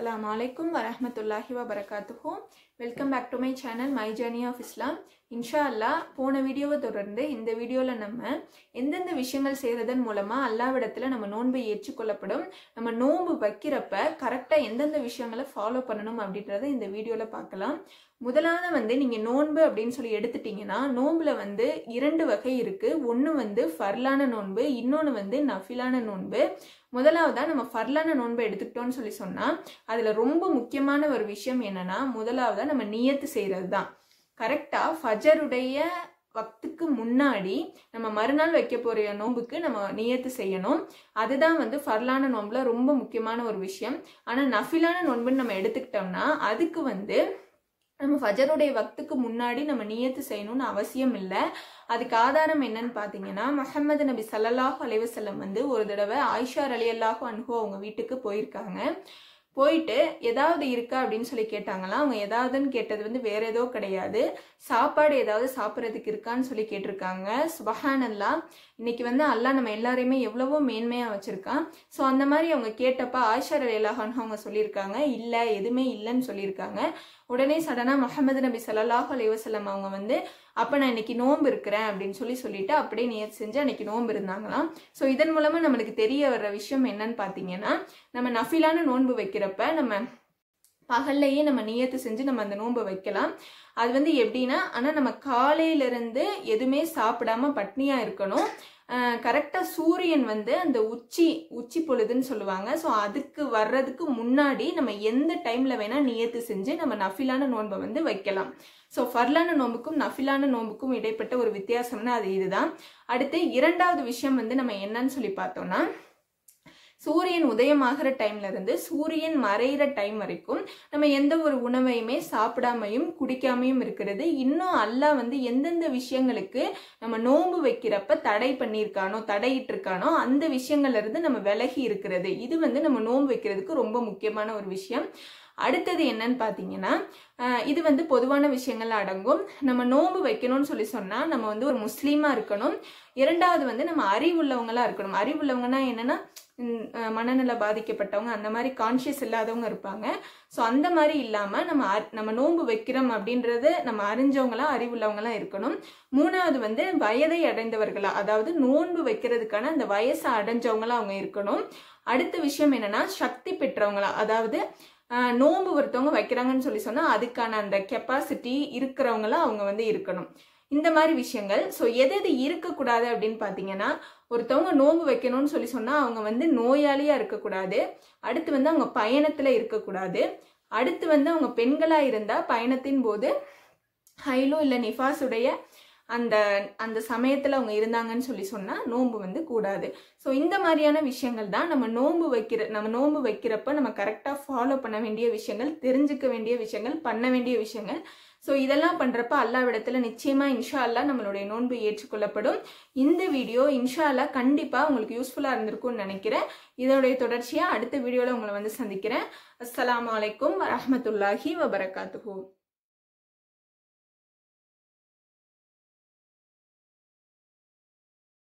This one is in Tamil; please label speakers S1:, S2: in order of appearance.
S1: அஸ்ஸலாமு அலைக்கும் வரஹ்மத்துல்லாஹி வபரகாத்துஹு welcome back to my channel my journey of Islam இன்ஷா அல்லாஹ் போன வீடியோவை தொடர்ந்து இந்த வீடியோவில் நம்ம எந்தெந்த விஷயங்கள் செய்கிறதன் மூலமாக அல்லாவிடத்தில் நம்ம நோன்பை ஏற்றுக்கொள்ளப்படும் நம்ம நோன்பு வைக்கிறப்ப கரெக்டாக எந்தெந்த விஷயங்களை ஃபாலோ பண்ணணும் அப்படின்றத இந்த வீடியோவில் பார்க்கலாம் முதலாவது வந்து நீங்கள் நோன்பு அப்படின்னு சொல்லி எடுத்துட்டீங்கன்னா நோன்புல வந்து இரண்டு வகை இருக்குது ஒன்று வந்து ஃபர்லான நோன்பு இன்னொன்று வந்து நஃபிலான நோன்பு முதலாவதா நம்ம ஃபர்லான நோன்பை எடுத்துக்கிட்டோம்னு சொல்லி சொன்னால் அதில் ரொம்ப முக்கியமான ஒரு விஷயம் என்னன்னா முதலாவதா நம்ம நியத்து செய்கிறது தான் கரெக்டாக ஃபஜருடைய வக்துக்கு முன்னாடி நம்ம மறுநாள் வைக்க போகிற நோன்புக்கு நம்ம நியத்து செய்யணும் அதுதான் வந்து ஃபர்லான நோன்புல ரொம்ப முக்கியமான ஒரு விஷயம் ஆனால் நஃபிலான நோன்புன்னு நம்ம எடுத்துக்கிட்டோம்னா அதுக்கு வந்து நம்ம ஃபஜருடைய வக்துக்கு முன்னாடி நம்ம நியத்து செய்யணும்னு அவசியம் இல்லை அதுக்கு ஆதாரம் என்னன்னு பார்த்தீங்கன்னா முஹம்மது நபி சல்லல்லாஹு அலைவசல்லம் வந்து ஒரு தடவை ஆயிஷா அலி அல்லாஹு அன்ஹு அவங்க வீட்டுக்கு போயிருக்காங்க போயிட்டு ஏதாவது இருக்கா அப்படின்னு சொல்லி கேட்டாங்களாம் அவங்க ஏதாவதுன்னு கேட்டது வந்து வேற ஏதோ கிடையாது சாப்பாடு ஏதாவது சாப்பிட்றதுக்கு இருக்கான்னு சொல்லி கேட்டிருக்காங்க சுபஹான் அல்லா இன்னைக்கு வந்து அல்லாஹ் நம்ம எல்லாரையுமே எவ்வளவோ மேன்மையாக வச்சுருக்கான் ஸோ அந்த மாதிரி அவங்க கேட்டப்ப ஆயிஷா அலி அல்லாஹான் அவங்க சொல்லியிருக்காங்க இல்லை எதுவுமே இல்லைன்னு சொல்லியிருக்காங்க உடனே சடனாக முகமது நபி சல்லாஹூ அலைவசல்லம் அவங்க வந்து அப்போ நான் இன்னைக்கு நோன்பு இருக்கிறேன் அப்படின்னு சொல்லி சொல்லிட்டு அப்படியே நேர் செஞ்சு அன்னைக்கு நோன்பு இருந்தாங்களாம் ஸோ இதன் மூலமாக நம்மளுக்கு தெரிய வர்ற விஷயம் என்னன்னு பார்த்தீங்கன்னா நம்ம நஃபிலான நோன்பு வைக்கிறப்ப நம்ம பகல்லையே நம்ம நியத்து செஞ்சு நம்ம அந்த நோன்பை வைக்கலாம் அது வந்து எப்படின்னா ஆனால் நம்ம காலையிலேருந்து எதுவுமே சாப்பிடாம பட்னியாக இருக்கணும் கரெக்டாக சூரியன் வந்து அந்த உச்சி உச்சி பொழுதுன்னு சொல்லுவாங்க ஸோ அதுக்கு வர்றதுக்கு முன்னாடி நம்ம எந்த டைமில் வேணால் நியத்து செஞ்சு நம்ம நஃபிலான நோன்பை வந்து வைக்கலாம் ஸோ ஃபர்லான நோம்புக்கும் நஃபிலான நோம்புக்கும் இடைப்பட்ட ஒரு வித்தியாசம்னா அது இதுதான் அடுத்து இரண்டாவது விஷயம் வந்து நம்ம என்னன்னு சொல்லி பார்த்தோம்னா சூரியன் உதயமாகிற டைம்ல இருந்து சூரியன் மறையிற டைம் வரைக்கும் நம்ம எந்த ஒரு உணவையுமே சாப்பிடாமையும் குடிக்காமையும் இருக்கிறது இன்னும் அல்லாஹ் வந்து எந்தெந்த விஷயங்களுக்கு நம்ம நோன்பு வைக்கிறப்ப தடை பண்ணியிருக்கானோ தடையிட்டு இருக்கானோ அந்த விஷயங்கள்ல இருந்து நம்ம விலகி இருக்கிறது இது வந்து நம்ம நோன்பு வைக்கிறதுக்கு ரொம்ப முக்கியமான ஒரு விஷயம் அடுத்தது என்னன்னு பார்த்தீங்கன்னா இது வந்து பொதுவான விஷயங்கள் அடங்கும் நம்ம நோன்பு வைக்கணும்னு சொல்லி சொன்னால் நம்ம வந்து ஒரு முஸ்லீமாக இருக்கணும் இரண்டாவது வந்து நம்ம அறிவுள்ளவங்களா இருக்கணும் அறிவுள்ளவங்கன்னா என்னன்னா மனநல பாதிக்கப்பட்டவங்க அந்த மாதிரி கான்ஷியஸ் இல்லாதவங்க இருப்பாங்க ஸோ அந்த மாதிரி இல்லாமல் நம்ம நம்ம நோன்பு வைக்கிறோம் அப்படின்றது நம்ம அறிஞ்சவங்களா அறிவுள்ளவங்களா இருக்கணும் மூணாவது வந்து வயதை அடைந்தவர்களா அதாவது நோன்பு வைக்கிறதுக்கான அந்த வயசை அடைஞ்சவங்களா அவங்க இருக்கணும் அடுத்த விஷயம் என்னன்னா சக்தி பெற்றவங்களா அதாவது நோன்பு ஒருத்தவங்க வைக்கிறாங்கன்னு சொல்லி சொன்னால் அதுக்கான அந்த கெப்பாசிட்டி இருக்கிறவங்களாம் அவங்க வந்து இருக்கணும் இந்த மாதிரி விஷயங்கள் ஸோ எது எது இருக்கக்கூடாது அப்படின்னு பார்த்தீங்கன்னா ஒருத்தவங்க நோன்பு வைக்கணும்னு சொல்லி சொன்னால் அவங்க வந்து நோயாளியாக இருக்கக்கூடாது அடுத்து வந்து அவங்க பயணத்தில் இருக்கக்கூடாது அடுத்து வந்து அவங்க பெண்களாக இருந்தால் பயணத்தின் போது ஹைலோ இல்லை நிஃபாஸுடைய அந்த அந்த சமயத்தில் அவங்க இருந்தாங்கன்னு சொல்லி சொன்னால் நோன்பு வந்து கூடாது ஸோ இந்த மாதிரியான விஷயங்கள் தான் நம்ம நோன்பு வைக்கிற நம்ம நோன்பு வைக்கிறப்ப நம்ம கரெக்டாக ஃபாலோ பண்ண வேண்டிய விஷயங்கள் தெரிஞ்சுக்க வேண்டிய விஷயங்கள் பண்ண வேண்டிய விஷயங்கள் ஸோ இதெல்லாம் பண்ணுறப்ப அல்லாவிடத்தில் நிச்சயமாக இன்ஷா அல்லா நம்மளுடைய நோன்பு ஏற்றுக்கொள்ளப்படும் இந்த வீடியோ இன்ஷா அல்லா கண்டிப்பாக உங்களுக்கு யூஸ்ஃபுல்லாக இருந்திருக்கும்னு நினைக்கிறேன் இதோடைய தொடர்ச்சியாக அடுத்த வீடியோவில் உங்களை வந்து சந்திக்கிறேன் அஸ்லாம் வலைக்கம் வரமத்துல்லாஹி வபரகாத்துஹூ